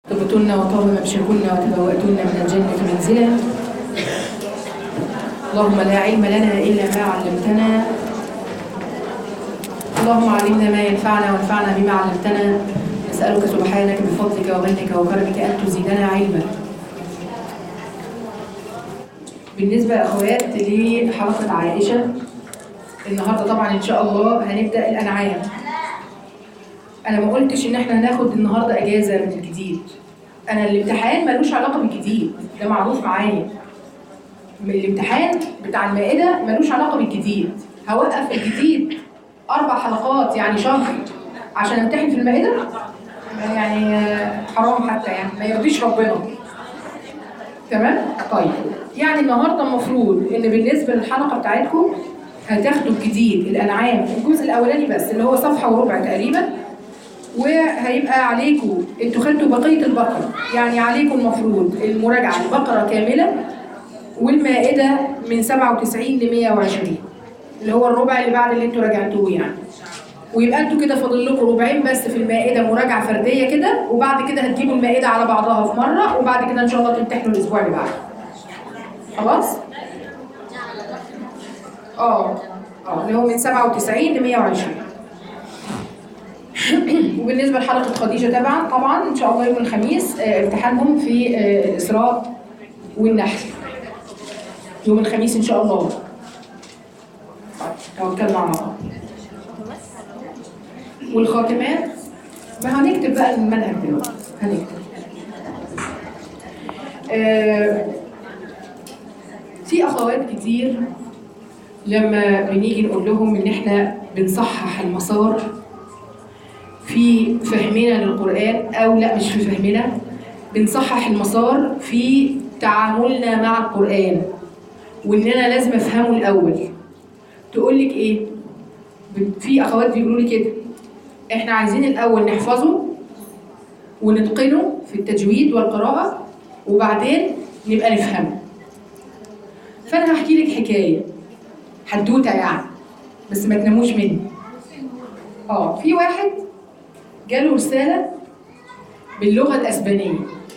طبتن وطاب ممشكن وتبوأتن من الجنة منزلا اللهم لا علم لنا إلا ما علمتنا اللهم علمنا ما ينفعنا وانفعنا بما علمتنا نسألك سبحانك بفضلك ومنك وكرمك أن تزيدنا علما بالنسبة يا أخوات لحلقة عائشة النهاردة طبعا إن شاء الله هنبدأ الأنعام أنا ما قلتش إن إحنا هناخد النهاردة أجازة من الجديد أنا الامتحان ملوش علاقة بالجديد ده معروف معايا الامتحان بتاع المائدة ملوش علاقة بالجديد هوقف الجديد أربع حلقات يعني شهر عشان امتحن في المائدة يعني آه، حرام حتى يعني ما يرضيش ربنا تمام؟ طيب يعني النهارده المفروض ان بالنسبه للحلقه بتاعتكم هتاخدوا الجديد الانعام الجزء الاولاني بس اللي هو صفحه وربع تقريبا وهيبقى عليكم انتوا خدتوا بقيه البقره يعني عليكم المفروض المراجعه البقره كامله والمائده من 97 ل 120 اللي هو الربع اللي بعد اللي انتوا راجعتوه يعني ويبقى انتوا كده فاضل لكم ربعين بس في المائده مراجعه فرديه كده وبعد كده هتجيبوا المائده على بعضها في مره وبعد كده ان شاء الله تمتحنوا الاسبوع اللي بعده خلاص؟ اه اه اللي هو من 97 ل 120 وبالنسبه لحلقه خديجه طبعا طبعا ان شاء الله يوم الخميس آه، امتحانهم في آه، الاسراء والنحل يوم الخميس ان شاء الله طيب توكلنا على الله والخاتمات ما هنكتب بقى المنهج دلوقتي هنكتب آه، في اخوات كتير لما بنيجي نقول لهم ان احنا بنصحح المسار في فهمنا للقران او لا مش في فهمنا بنصحح المسار في تعاملنا مع القران واننا لازم افهمه الاول تقول لك ايه في اخوات بيقولوا لي كده احنا عايزين الاول نحفظه ونتقنه في التجويد والقراءه وبعدين نبقى نفهمه فانا هحكي لك حكايه حدوته يعني بس ما تناموش مني اه في واحد جاله رساله باللغه الاسبانيه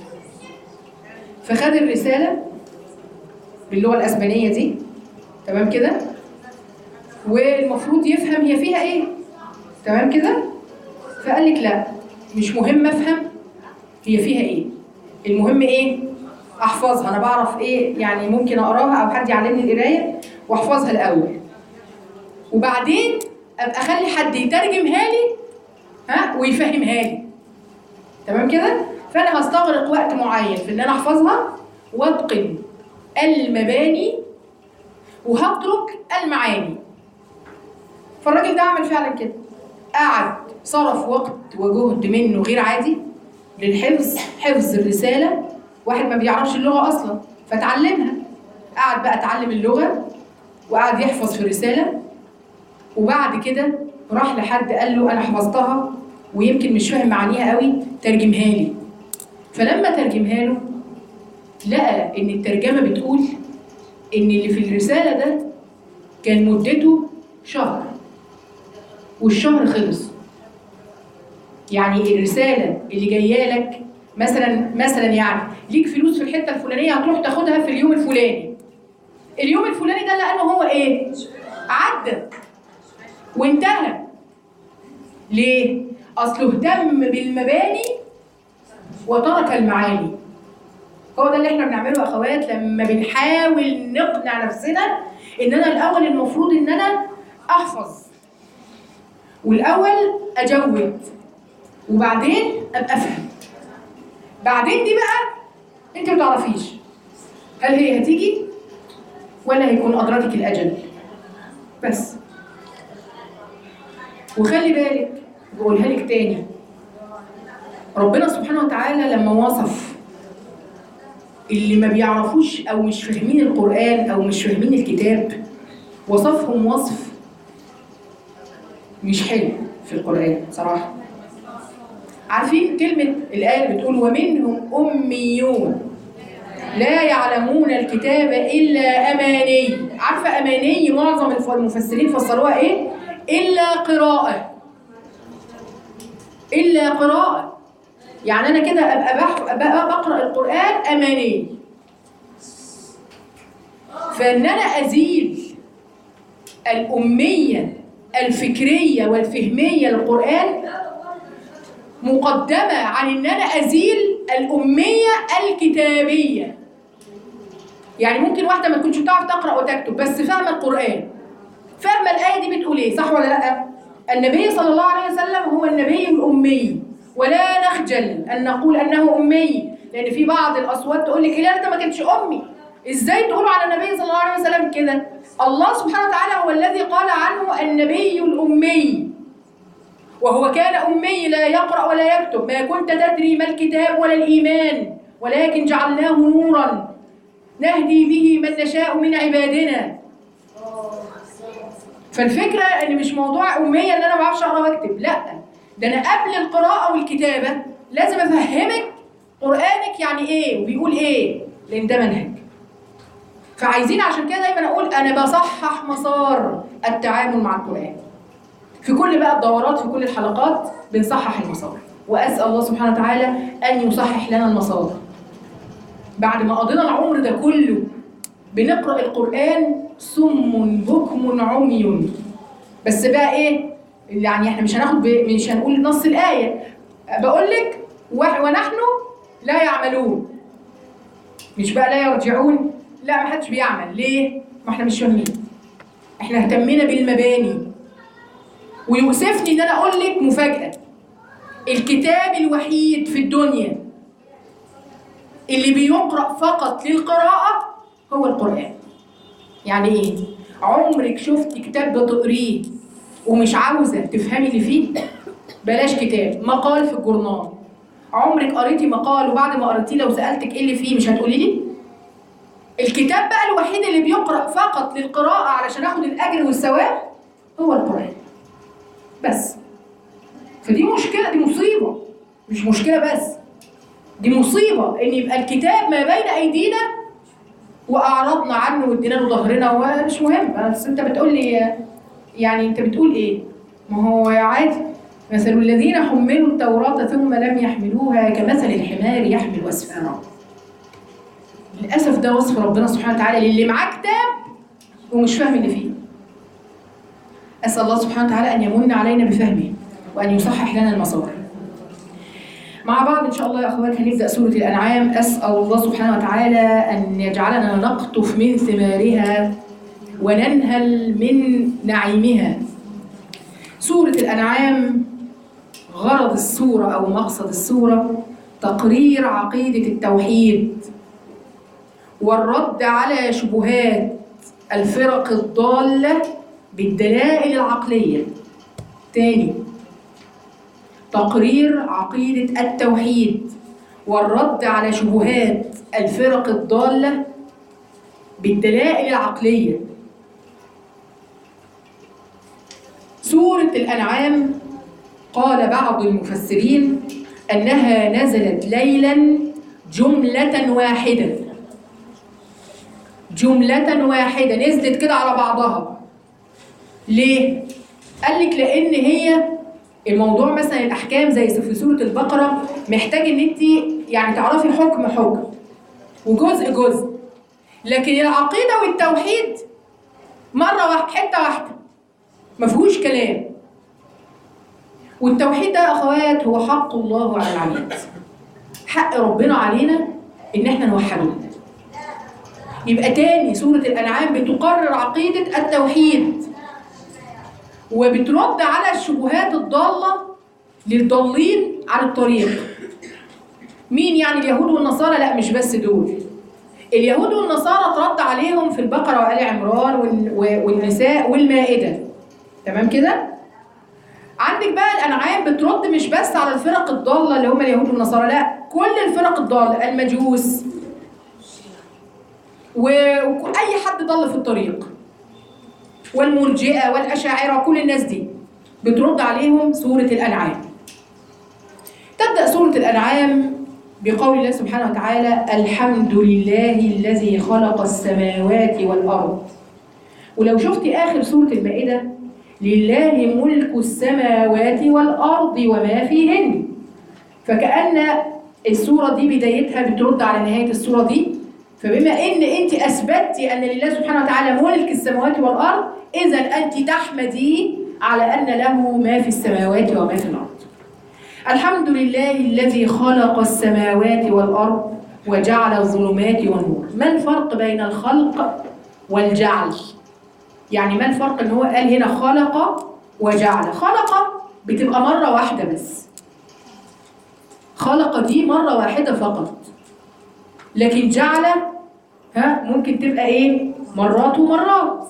فخد الرساله باللغه الاسبانيه دي تمام كده والمفروض يفهم هي فيها ايه تمام كده فقال لك لا مش مهم افهم هي فيها ايه المهم ايه احفظها انا بعرف ايه يعني ممكن اقراها او حد يعلمني القرايه واحفظها الاول وبعدين ابقى اخلي حد يترجمها لي ها ويفهمها لي تمام كده فانا هستغرق وقت معين في ان انا احفظها واتقن المباني وهترك المعاني فالراجل ده عمل فعلا كده قعد صرف وقت وجهد منه غير عادي للحفظ حفظ الرسالة واحد ما بيعرفش اللغة أصلا فتعلمها قعد بقى اتعلم اللغة وقعد يحفظ في الرسالة وبعد كده راح لحد قال له أنا حفظتها ويمكن مش فاهم معانيها قوي ترجمها لي فلما ترجمها له لقى إن الترجمة بتقول إن اللي في الرسالة ده كان مدته شهر والشهر خلص يعني الرسالة اللي جاية لك مثلا مثلا يعني ليك فلوس في الحتة الفلانية هتروح تاخدها في اليوم الفلاني اليوم الفلاني ده لأنه هو إيه؟ عدى وانتهى ليه؟ أصله اهتم بالمباني وترك المعاني هو ده اللي احنا بنعمله يا اخوات لما بنحاول نقنع نفسنا ان انا الاول المفروض ان انا احفظ والاول اجود وبعدين ابقى افهم بعدين دي بقى انت ما تعرفيش هل هي هتيجي ولا هيكون ادركك الاجل بس وخلي بالك بقولها لك تاني ربنا سبحانه وتعالى لما وصف اللي ما بيعرفوش او مش فاهمين القران او مش فاهمين الكتاب وصفهم وصف مش حلو في القرآن صراحة عارفين كلمة الآية اللي بتقول ومنهم أميون لا يعلمون الكتاب إلا أماني عارفة أماني معظم الف- المفسرين فسروها إيه؟ إلا قراءة إلا قراءة يعني انا كده ابقى بح- أبقى بقرا القران اماني فان انا ازيل الاميه الفكريه والفهميه للقران مقدمه عن ان انا ازيل الاميه الكتابيه يعني ممكن واحده ما تكونش بتعرف تقرا وتكتب بس فاهمه القران فاهمه الايه دي بتقول ايه صح ولا لا النبي صلى الله عليه وسلم هو النبي الامي ولا نخجل ان نقول انه امي لان في بعض الاصوات تقول لك لا انت ما كنتش امي ازاي تقولوا على النبي صلى الله عليه وسلم كده الله سبحانه وتعالى هو الذي قال عنه النبي الامي وهو كان امي لا يقرا ولا يكتب ما كنت تدري ما الكتاب ولا الايمان ولكن جعلناه نورا نهدي به من نشاء من عبادنا فالفكره ان مش موضوع اميه ان انا ما بعرفش اقرا واكتب لا ده انا قبل القراءه والكتابه لازم افهمك قرانك يعني ايه وبيقول ايه لان ده منهج فعايزين عشان كده دايما اقول انا بصحح مسار التعامل مع القران في كل بقى الدورات في كل الحلقات بنصحح المسار واسال الله سبحانه وتعالى ان يصحح لنا المسار بعد ما قضينا العمر ده كله بنقرا القران صم بكم عمي بس بقى ايه يعني احنا مش هناخد ب... مش هنقول نص الايه بقول لك "وح- ونحن لا يعملون مش بقى لا يرجعون لا ما حدش بيعمل ليه ما احنا مش فاهمين احنا اهتمينا بالمباني ويؤسفني ان انا اقول لك مفاجاه الكتاب الوحيد في الدنيا اللي بيقرأ فقط للقراءة هو القرآن يعني ايه؟ عمرك شفت كتاب بتقريه ومش عاوزة تفهمي اللي فيه؟ بلاش كتاب مقال في الجورنال عمرك قريتي مقال وبعد ما قريتيه لو سألتك ايه اللي فيه مش هتقولي لي؟ الكتاب بقى الوحيد اللي بيقرأ فقط للقراءة علشان اخد الأجر والثواب هو القرآن بس فدي مشكلة دي مصيبة مش مشكلة بس دي مصيبة إن يبقى الكتاب ما بين أيدينا وأعرضنا عنه وادينا له ظهرنا ومش مهم بس أنت بتقول لي يعني أنت بتقول إيه؟ ما هو عادي مثل الذين حملوا التوراة ثم لم يحملوها كمثل الحمار يحمل أسفارا للأسف ده وصف ربنا سبحانه وتعالى للي معاه كتاب ومش فاهم اللي فيه أسأل الله سبحانه وتعالى أن يمن علينا بفهمه وأن يصحح لنا المسار مع بعض إن شاء الله يا أخوات هنبدأ سورة الأنعام أسأل الله سبحانه وتعالى أن يجعلنا نقطف من ثمارها وننهل من نعيمها سورة الأنعام غرض السورة أو مقصد السورة تقرير عقيدة التوحيد والرد على شبهات الفرق الضالة بالدلائل العقلية تاني تقرير عقيدة التوحيد والرد على شبهات الفرق الضالة بالدلائل العقلية سورة الأنعام قال بعض المفسرين أنها نزلت ليلا جملة واحدة جملة واحدة نزلت كده على بعضها ليه؟ قال لك لأن هي الموضوع مثلا الأحكام زي في سورة البقرة محتاج إن أنت يعني تعرفي حكم حكم وجزء جزء لكن العقيدة والتوحيد مرة واحدة حتة واحدة ما فيهوش كلام والتوحيد ده يا أخوات هو حق الله على العبيد حق ربنا علينا إن إحنا نوحده يبقى تاني سورة الأنعام بتقرر عقيدة التوحيد وبترد على الشبهات الضالة للضالين عن الطريق مين يعني اليهود والنصارى لا مش بس دول اليهود والنصارى ترد عليهم في البقرة وآل عمران وال- والنساء والمائدة تمام كده عندك بقى الأنعام بترد مش بس على الفرق الضالة اللي هم اليهود والنصارى لا كل الفرق الضالة المجوس و- وأي حد ضل في الطريق والمرجئة والأشاعرة كل الناس دي بترد عليهم سورة الأنعام تبدأ سورة الأنعام بقول الله سبحانه وتعالى الحمد لله الذي خلق السماوات والأرض ولو شفتي آخر سورة المائدة لله ملك السماوات والأرض وما فيهن فكأن السورة دي بدايتها بترد على نهاية السورة دي فبما ان انت اثبتي ان لله سبحانه وتعالى ملك السماوات والارض اذا انت تحمدي على ان له ما في السماوات وما في الارض الحمد لله الذي خلق السماوات والارض وجعل الظلمات والنور ما الفرق بين الخلق والجعل يعني ما الفرق ان هو قال هنا خلق وجعل خلق بتبقى مره واحده بس خلق دي مره واحده فقط لكن جعل ها ممكن تبقى ايه مرات ومرات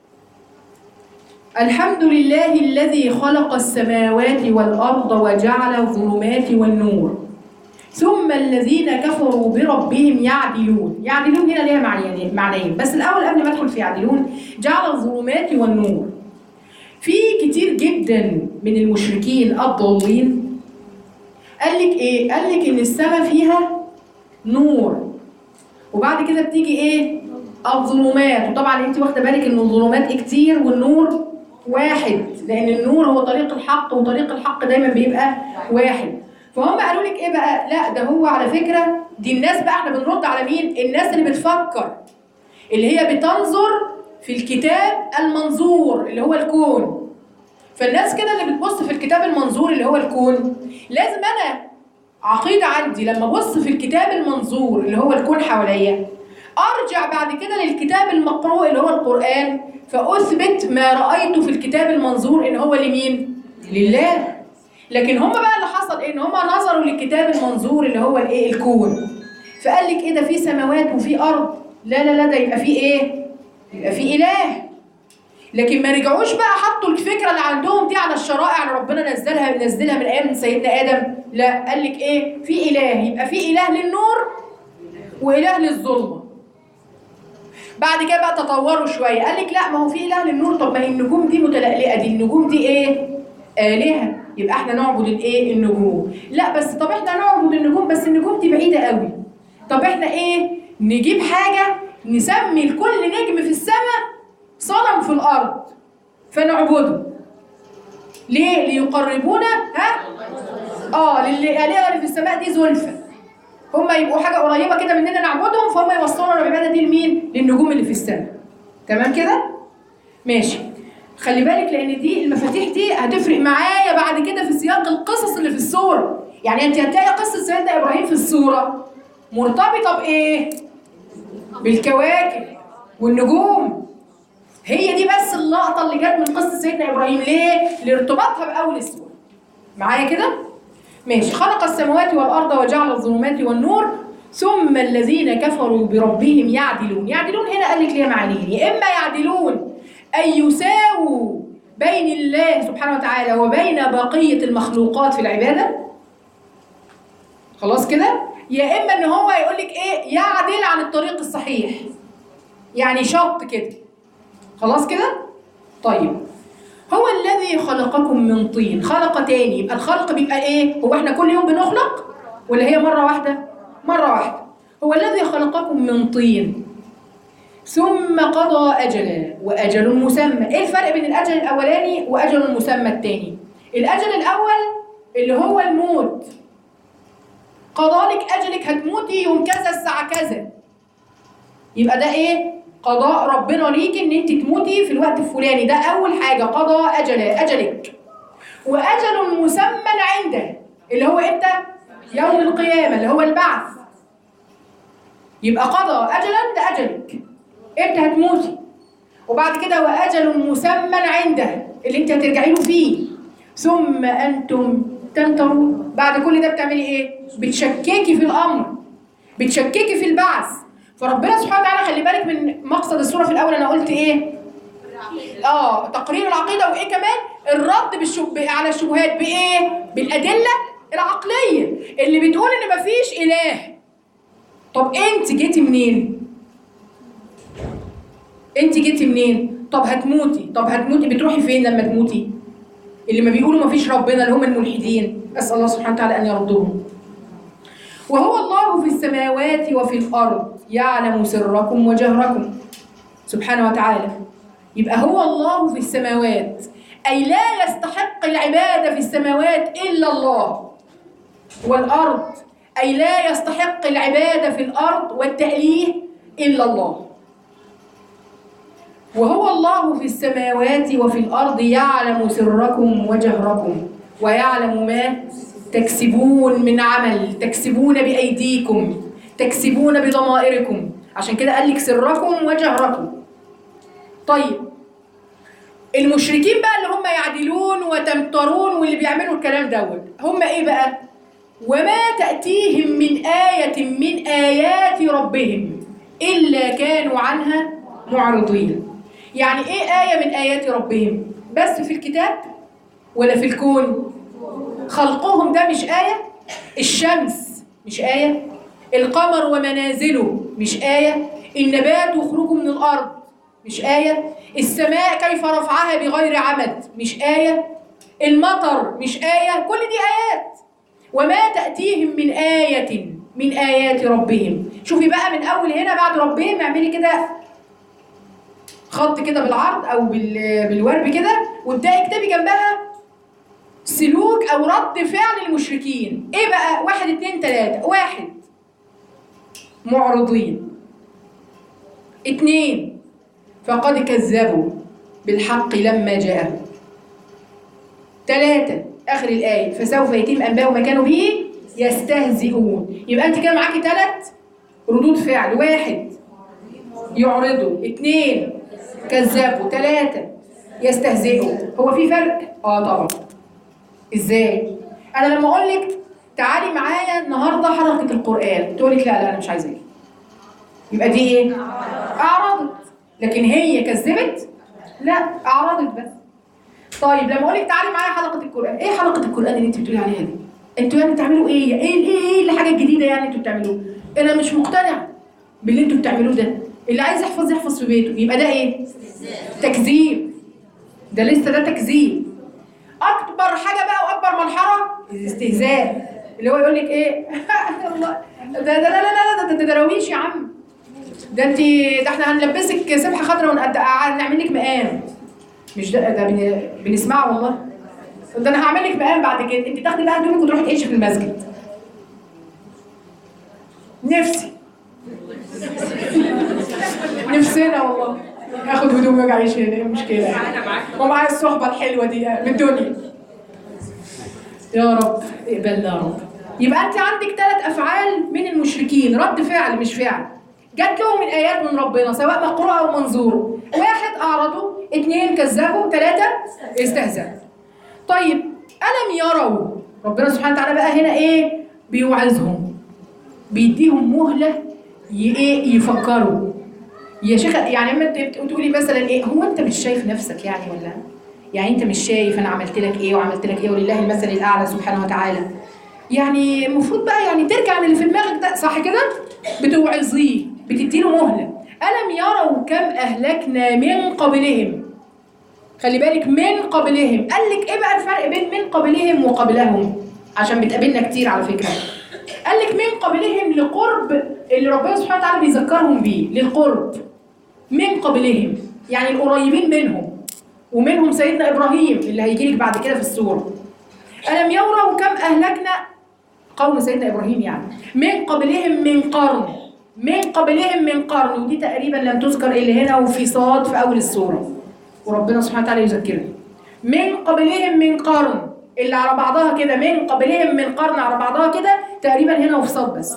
الحمد لله الذي خلق السماوات والارض وجعل الظلمات والنور ثم الذين كفروا بربهم يعدلون يعدلون هنا ليها معنيين معنيين بس الاول قبل ما ادخل في يعدلون جعل الظلمات والنور في كتير جدا من المشركين الضالين قال لك ايه قال لك ان السماء فيها نور وبعد كده بتيجي ايه الظلمات وطبعا انت واخده بالك ان الظلمات كتير والنور واحد لان النور هو طريق الحق وطريق الحق دايما بيبقى واحد فهم قالوا لك ايه بقى لا ده هو على فكره دي الناس بقى احنا بنرد على مين الناس اللي بتفكر اللي هي بتنظر في الكتاب المنظور اللي هو الكون فالناس كده اللي بتبص في الكتاب المنظور اللي هو الكون لازم انا عقيده عندي لما ابص في الكتاب المنظور اللي هو الكون حواليا ارجع بعد كده للكتاب المقروء اللي هو القران فاثبت ما رايته في الكتاب المنظور ان هو لمين لله لكن هم بقى اللي حصل ايه ان هم نظروا للكتاب المنظور اللي هو الايه الكون فقال لك ايه ده في سماوات وفي ارض لا لا لا ده يبقى في ايه يبقى في اله لكن ما رجعوش بقى حطوا الفكره اللي عندهم دي على الشرائع اللي ربنا نزلها نزلها من ايام سيدنا ادم لا قال لك ايه في اله يبقى في اله للنور واله للظلمه بعد كده بقى تطوروا شويه قال لك لا ما هو في اله للنور طب ما هي النجوم دي متلألئه دي النجوم دي ايه الهه يبقى احنا نعبد الايه النجوم لا بس طب احنا نعبد النجوم بس النجوم دي بعيده قوي طب احنا ايه نجيب حاجه نسمي لكل نجم في السماء صنم في الارض فنعبده ليه ليقربونا ها اه للآلهة اللي في السماء دي زلفى هم يبقوا حاجه قريبه كده مننا نعبدهم فهم يوصلوا العباده دي لمين للنجوم اللي في السماء تمام كده ماشي خلي بالك لان دي المفاتيح دي هتفرق معايا بعد كده في سياق القصص اللي في السوره يعني انت هتلاقي قصه سيدنا ابراهيم في السوره مرتبطه بايه بالكواكب والنجوم هي دي بس اللقطه اللي جت من قصه سيدنا ابراهيم ليه لارتباطها باول السوره معايا كده ماشي خلق السماوات والارض وجعل الظلمات والنور ثم الذين كفروا بربهم يعدلون يعدلون هنا قال لك ليه معنيين يا اما يعدلون أن يساووا بين الله سبحانه وتعالى وبين بقية المخلوقات في العبادة خلاص كده يا إما إن هو يقول لك إيه يعدل عن الطريق الصحيح يعني شط كده خلاص كده طيب هو الذي خلقكم من طين خلق تاني يبقى الخلق بيبقى ايه هو احنا كل يوم بنخلق ولا هي مرة واحدة مرة واحدة هو الذي خلقكم من طين ثم قضى أجلا وأجل مسمى إيه الفرق بين الأجل الأولاني وأجل المسمى الثاني الأجل الأول اللي هو الموت قضى لك أجلك هتموتي يوم كذا الساعة كذا يبقى ده إيه قضاء ربنا ليك إن أنت تموتي في الوقت الفلاني ده أول حاجة قضى أجل أجلك وأجل مسمى عنده اللي هو إمتى يوم القيامة اللي هو البعث يبقى قضى أجلا ده أجلك انت هتموتي وبعد كده واجل مسمى عنده اللي انت هترجعي له فيه ثم انتم تمترون بعد كل ده بتعملي ايه بتشككي في الامر بتشككي في البعث فربنا سبحانه وتعالى خلي بالك من مقصد السوره في الاول انا قلت ايه اه تقرير العقيده وايه كمان الرد بالشب... على الشبهات بايه بالادله العقليه اللي بتقول ان مفيش اله طب انت جيتي منين انت جيتي منين طب هتموتي طب هتموتي بتروحي فين لما تموتي اللي ما بيقولوا ما فيش ربنا اللي هم الملحدين اسال الله سبحانه وتعالى ان يردهم وهو الله في السماوات وفي الارض يعلم سركم وجهركم سبحانه وتعالى يبقى هو الله في السماوات اي لا يستحق العباده في السماوات الا الله والأرض أي لا يستحق العبادة في الأرض والتأليه إلا الله وهو الله في السماوات وفي الأرض يعلم سركم وجهركم ويعلم ما تكسبون من عمل تكسبون بأيديكم تكسبون بضمائركم عشان كده قال لك سركم وجهركم طيب المشركين بقى اللي هم يعدلون وتمترون واللي بيعملوا الكلام دوت هم ايه بقى وما تأتيهم من آية من آيات ربهم إلا كانوا عنها معرضين يعني ايه آية من آيات ربهم بس في الكتاب ولا في الكون خلقهم ده مش آية الشمس مش آية القمر ومنازله مش آية النبات وخروجه من الأرض مش آية السماء كيف رفعها بغير عمد مش آية المطر مش آية كل دي آيات وما تأتيهم من آية من آيات ربهم شوفي بقى من أول هنا بعد ربهم اعملي كده خط كده بالعرض أو بال- بالورب كده وابدأي اكتبي جنبها سلوك أو رد فعل المشركين إيه بقى واحد اتنين تلاتة واحد معرضين اتنين فقد كذبوا بالحق لما جاءهم ثلاثة آخر الآية فسوف يتم أنباء ما كانوا به يستهزئون يبقى أنت كده معاكي ثلاث ردود فعل واحد يعرضوا اثنين كذبوا ثلاثة يستهزئوا هو في فرق؟ اه طبعا ازاي؟ أنا لما أقول لك تعالي معايا النهارده حلقة القرآن تقول لك لا لا أنا مش عايزة أجي. يبقى دي إيه؟ أعرضت لكن هي كذبت؟ لا أعرضت بس طيب لما اقول لك تعالي معايا حلقه القران ايه حلقه القران اللي انت بتقولي عليها دي انتوا يعني بتعملوا ايه ايه ايه ايه الحاجه الجديده يعني انتوا بتعملوه انا مش مقتنع باللي انتوا بتعملوه ده اللي عايز يحفظ يحفظ في بيته يبقى ده ايه تكذيب ده لسه ده تكذيب اكبر حاجه بقى واكبر منحره الاستهزاء اللي هو يقول لك ايه الله ده ده لا لا لا ده ده دراويش يا عم ده انت ده احنا هنلبسك سبحه خضراء ونعمل لك مقام مش ده ده بن- بنسمعه والله ده انا هعمل لك مقام بعد كده انت تاخدي بقى هدومك وتروحي تعيشي في المسجد نفسي نفسنا والله اخد هدومي واجي اعيش هنا ايه المشكله ومعايا الصحبه الحلوه دي من الدنيا يا رب اقبلنا يا رب يبقى انت عندك ثلاث افعال من المشركين رد فعل مش فعل جات لهم الايات من ربنا سواء مقروءه او منظوره واحد اعرضوا اثنين كذبوا ثلاثه استهزأوا طيب الم يروا ربنا سبحانه وتعالى بقى هنا ايه بيوعظهم بيديهم مهله ي- ايه يفكروا يا شيخ يعني اما انت تقولي مثلا ايه هو انت مش شايف نفسك يعني ولا يعني انت مش شايف انا عملت لك ايه وعملت لك ايه ولله المثل الاعلى سبحانه وتعالى يعني المفروض بقى يعني ترجع للي في دماغك ده صح كده بتوعظيه بتديله مهله الم يروا كم اهلكنا من قبلهم خلي بالك من قبلهم قال لك ايه بقى الفرق بين من قبلهم وقبلهم عشان بتقابلنا كتير على فكره قال لك من قبلهم لقرب اللي ربنا سبحانه وتعالى بيذكرهم بيه للقرب من قبلهم يعني القريبين منهم ومنهم سيدنا ابراهيم اللي هيجي لك بعد كده في السوره الم يروا كم اهلكنا قوم سيدنا ابراهيم يعني من قبلهم من قرن من قبلهم من قرن ودي تقريبا لم تذكر الا هنا وفي صاد في اول السوره وربنا سبحانه وتعالى يذكرنا من قبلهم من قرن اللي على بعضها كده من قبلهم من قرن على بعضها كده تقريبا هنا وفي صاد بس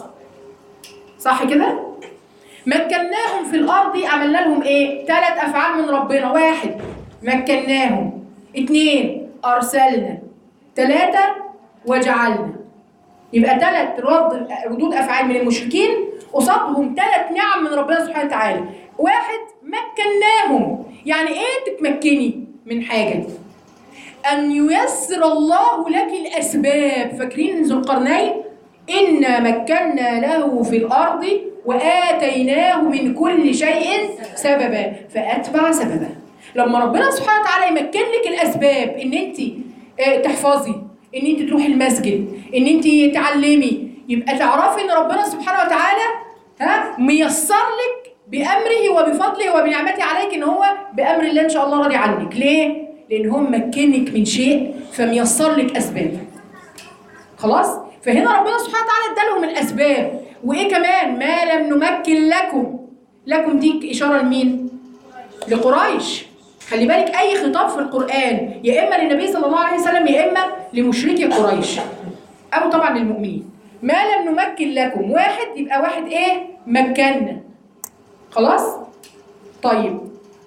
صح كده مكناهم في الارض عملنا لهم ايه ثلاث افعال من ربنا واحد مكناهم اثنين ارسلنا ثلاثه وجعلنا يبقى ثلاث رد ردود افعال من المشركين قصادهم ثلاث نعم من ربنا سبحانه وتعالى واحد مكناهم يعني ايه تتمكني من حاجه ان ييسر الله لك الاسباب فاكرين ذو القرنين انا مكنا له في الارض واتيناه من كل شيء سببا فاتبع سببا لما ربنا سبحانه وتعالى يمكن لك الاسباب ان انت آه، تحفظي ان انت تروحي المسجد ان انت تعلمي يبقى تعرفي ان ربنا سبحانه وتعالى ها ميسر لك بامره وبفضله وبنعمته عليك ان هو بامر الله ان شاء الله راضي عنك ليه لان هو مكنك من شيء فميسر لك اسباب خلاص فهنا ربنا سبحانه وتعالى ادالهم الاسباب وايه كمان ما لم نمكن لكم لكم دي اشاره لمين لقريش خلي بالك اي خطاب في القران يا اما للنبي صلى الله عليه وسلم يا اما لمشركي قريش او طبعا للمؤمنين ما لم نمكن لكم واحد يبقى واحد ايه مكنا خلاص طيب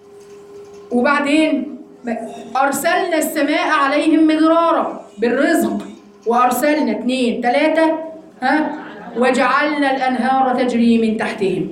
وبعدين ارسلنا السماء عليهم مدرارا بالرزق وارسلنا اثنين ثلاثه ها وجعلنا الانهار تجري من تحتهم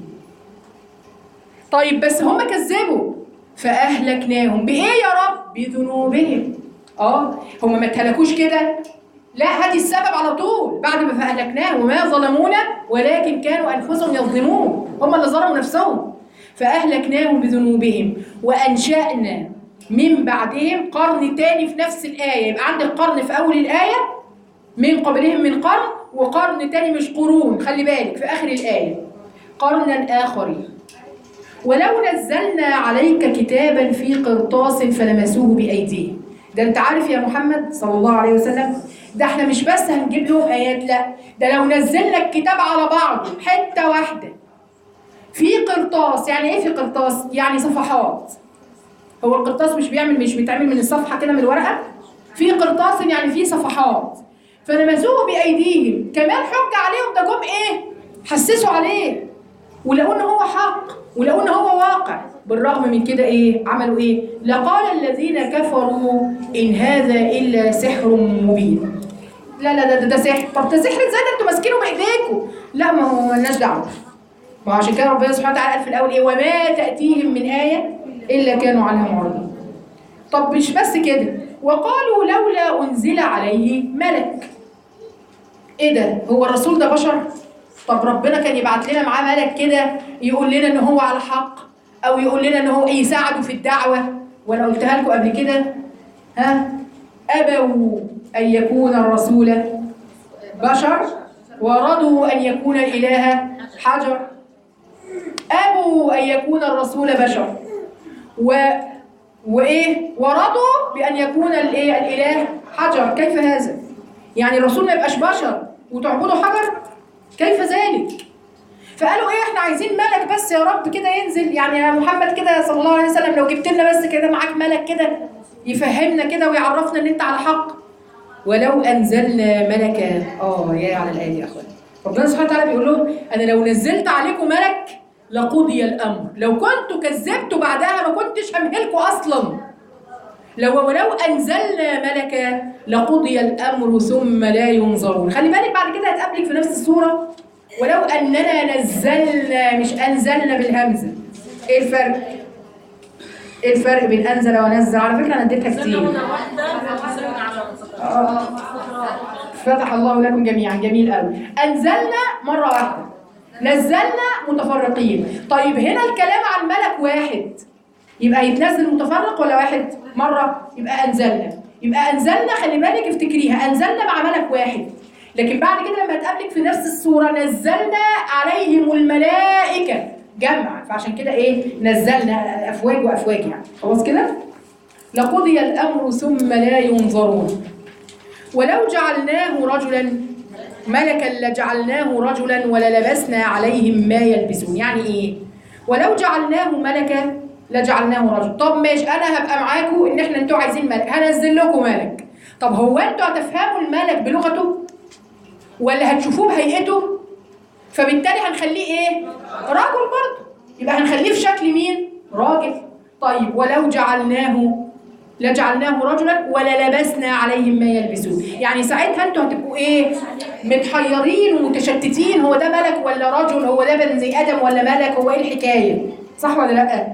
طيب بس هم كذبوا فاهلكناهم بايه يا رب بذنوبهم اه هم ما اتهلكوش كده لا هاتي السبب على طول بعد ما فاهلكناهم وما ظلمونا ولكن كانوا انفسهم يظلمون هم اللي ظلموا نفسهم فاهلكناهم بذنوبهم وانشانا من بعدهم قرن تاني في نفس الايه يبقى عندك قرن في اول الايه من قبلهم من قرن وقرن تاني مش قرون خلي بالك في اخر الايه قرنا اخرين ولو نزلنا عليك كتابا في قرطاس فلمسوه بايديهم ده انت عارف يا محمد صلى الله عليه وسلم ده احنا مش بس هنجيب لهم ايات لا ده لو نزلنا الكتاب على بعضه حته واحده في قرطاس يعني ايه في قرطاس يعني صفحات هو القرطاس مش بيعمل مش بيتعمل من الصفحه كده من الورقه في قرطاس يعني في صفحات فلمسوه بايديهم كمان حج عليهم ده جم ايه حسسوا عليه ولقوا ان هو حق ولقوا ان هو واقع بالرغم من كده ايه عملوا ايه لقال الذين كفروا ان هذا الا سحر مبين لا لا ده ده, ده سحر طب ده سحر ازاي ده انتوا ماسكينه بايديكم لا ما هو مالناش دعوه ما هو عشان كده ربنا سبحانه وتعالى قال في الاول ايه وما تاتيهم من ايه الا كانوا عنها معرضين طب مش بس كده وقالوا لولا انزل عليه ملك ايه ده هو الرسول ده بشر طب ربنا كان يبعت لنا معاه ملك كده يقول لنا ان هو على حق او يقول لنا ان هو يساعده في الدعوه وانا قلتها لكم قبل كده ها ابوا ان يكون الرسول بشر ورضوا ان يكون الاله حجر ابوا ان يكون الرسول بشر و وايه ورضوا بان يكون الايه الاله حجر كيف هذا يعني الرسول ما يبقاش بشر وتعبدوا حجر كيف ذلك فقالوا ايه احنا عايزين ملك بس يا رب كده ينزل يعني يا محمد كده صلى الله عليه وسلم لو جبت لنا بس كده معاك ملك كده يفهمنا كده ويعرفنا ان انت على حق ولو انزلنا ملكا اه يا على الايه يا اخوان ربنا سبحانه وتعالى بيقول لهم انا لو نزلت عليكم ملك لقضي الامر لو كنتوا كذبتوا بعدها ما كنتش همهلكوا اصلا لو ولو انزلنا ملكا لقضي الامر ثم لا ينظرون خلي بالك بعد كده هتقابلك في نفس السوره ولو اننا نزلنا مش انزلنا بالهمزه ايه الفرق ايه الفرق بين انزل ونزل على فكره انا اديتها كتير آه. فتح الله لكم جميعا جميل قوي انزلنا مره واحده نزلنا متفرقين طيب هنا الكلام عن ملك واحد يبقى يتنزل متفرق ولا واحد مره يبقى انزلنا يبقى انزلنا خلي بالك افتكريها انزلنا مع ملك واحد لكن بعد كده لما تقابلك في نفس السوره نزلنا عليهم الملائكه جمع فعشان كده ايه نزلنا افواج وافواج يعني خلاص كده لقضي الامر ثم لا ينظرون ولو جعلناه رجلا ملكا لجعلناه رجلا وللبسنا عليهم ما يلبسون يعني ايه ولو جعلناه ملكا لجعلناه رجل طب ماشي انا هبقى معاكم ان احنا انتوا عايزين ملك هنزل لكم ملك طب هو انتوا هتفهموا الملك بلغته ولا هتشوفوه بهيئته فبالتالي هنخليه ايه راجل برضه يبقى هنخليه في شكل مين راجل طيب ولو جعلناه لجعلناه رجلا وللبسنا عليهم ما يلبسون يعني ساعتها انتوا هتبقوا ايه متحيرين ومتشتتين هو ده ملك ولا رجل هو ده بني ادم ولا ملك هو ايه الحكايه صح ولا لا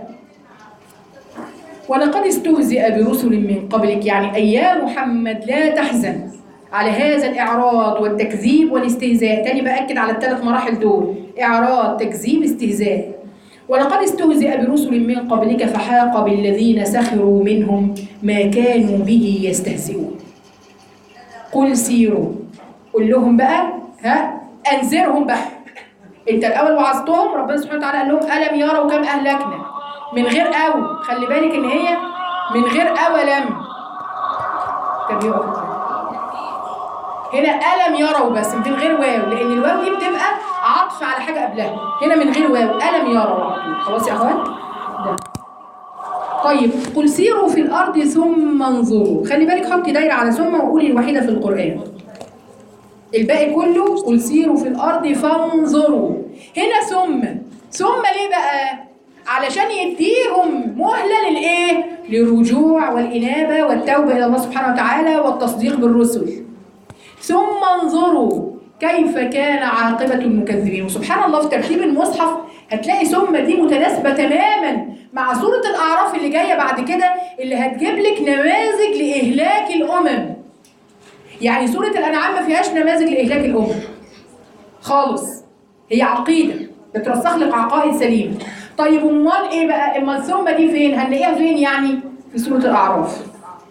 ولقد استهزئ برسل من قبلك يعني أي يا محمد لا تحزن على هذا الإعراض والتكذيب والاستهزاء تاني بأكد على الثلاث مراحل دول إعراض تكذيب استهزاء ولقد استهزئ برسل من قبلك فحاق بالذين سخروا منهم ما كانوا به يستهزئون قل سيروا قل لهم بقى ها انذرهم بقى انت الاول وعظتهم ربنا سبحانه وتعالى قال لهم الم يروا كم اهلكنا من غير او خلي بالك ان هي من غير او لم طب يقف هنا ألم يروا بس من غير واو لأن الواو دي بتبقى عطف على حاجة قبلها هنا من غير واو ألم يروا على طول. خلاص يا أخوات؟ ده. طيب قل سيروا في الأرض ثم انظروا خلي بالك حطي دايرة على ثم وقولي الوحيدة في القرآن الباقي كله قل سيروا في الأرض فانظروا هنا ثم ثم ليه بقى؟ علشان يديهم مهلة للإيه؟ للرجوع والإنابة والتوبة إلى الله سبحانه وتعالى والتصديق بالرسل ثم انظروا كيف كان عاقبة المكذبين وسبحان الله في ترتيب المصحف هتلاقي ثم دي متناسبة تماما مع سورة الأعراف اللي جاية بعد كده اللي هتجيب لك نماذج لإهلاك الأمم يعني سورة الأنعام ما فيهاش نماذج لإهلاك الأمم خالص هي عقيدة بترسخ لك عقائد سليمة طيب امال ايه بقى امال ثم دي فين هنلاقيها فين يعني في سورة الأعراف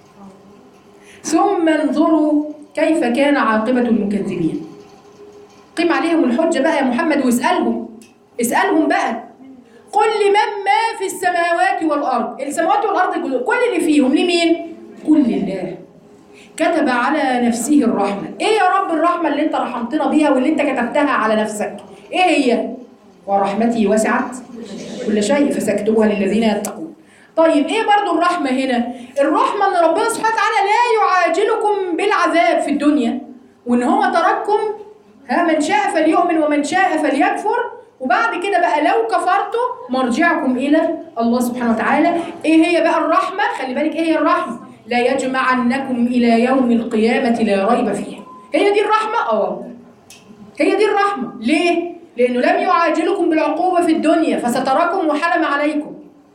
ثم انظروا كيف كان عاقبة المكذبين قيم عليهم الحجة بقى يا محمد واسألهم اسألهم بقى قل لمن ما في السماوات والأرض السماوات والأرض كل- كل اللي فيهم لمين؟ كل لله كتب على نفسه الرحمة ايه يا رب الرحمة اللي انت رحمتنا بيها واللي انت كتبتها على نفسك ايه هي؟ ورحمتي وسعت كل شيء فسكتبها للذين يتقون طيب ايه برضو الرحمة هنا الرحمة ان ربنا سبحانه وتعالى لا يعاجلكم بالعذاب في الدنيا وان هو ترككم ها من شاء فليؤمن ومن شاء فليكفر وبعد كده بقى لو كفرتوا مرجعكم الى الله سبحانه وتعالى ايه هي بقى الرحمة خلي بالك ايه هي الرحمة لا يجمعنكم الى يوم القيامة لا ريب فيه هي دي الرحمة اه هي دي الرحمة ليه؟ لأنه لم يعاجلكم بالعقوبة في الدنيا فستراكم وحلم عليكم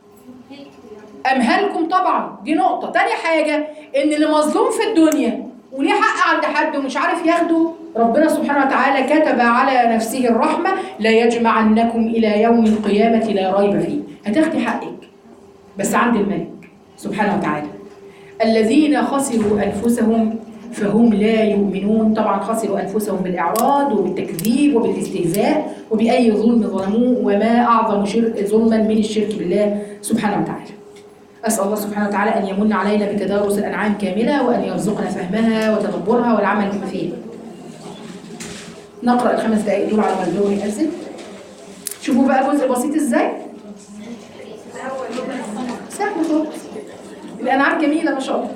أمهلكم طبعا دي نقطة تاني حاجة إن اللي مظلوم في الدنيا وليه حق عند حد ومش عارف ياخده ربنا سبحانه وتعالى كتب على نفسه الرحمة لا يجمعنكم إلى يوم القيامة لا ريب فيه هتاخدي حقك بس عند الملك سبحانه وتعالى الذين خسروا أنفسهم فهم لا يؤمنون طبعا خسروا أنفسهم بالإعراض وبالتكذيب وبالاستهزاء وبأي ظلم ظلموه وما أعظم شرك ظلما من الشرك بالله سبحانه وتعالى أسأل الله سبحانه وتعالى أن يمن علينا بتدارس الأنعام كاملة وأن يرزقنا فهمها وتدبرها والعمل بما فيها نقرأ الخمس دقائق دول على ما الدور يأذن شوفوا بقى جزء بسيط ازاي سهل خالص الأنعام جميلة ما شاء الله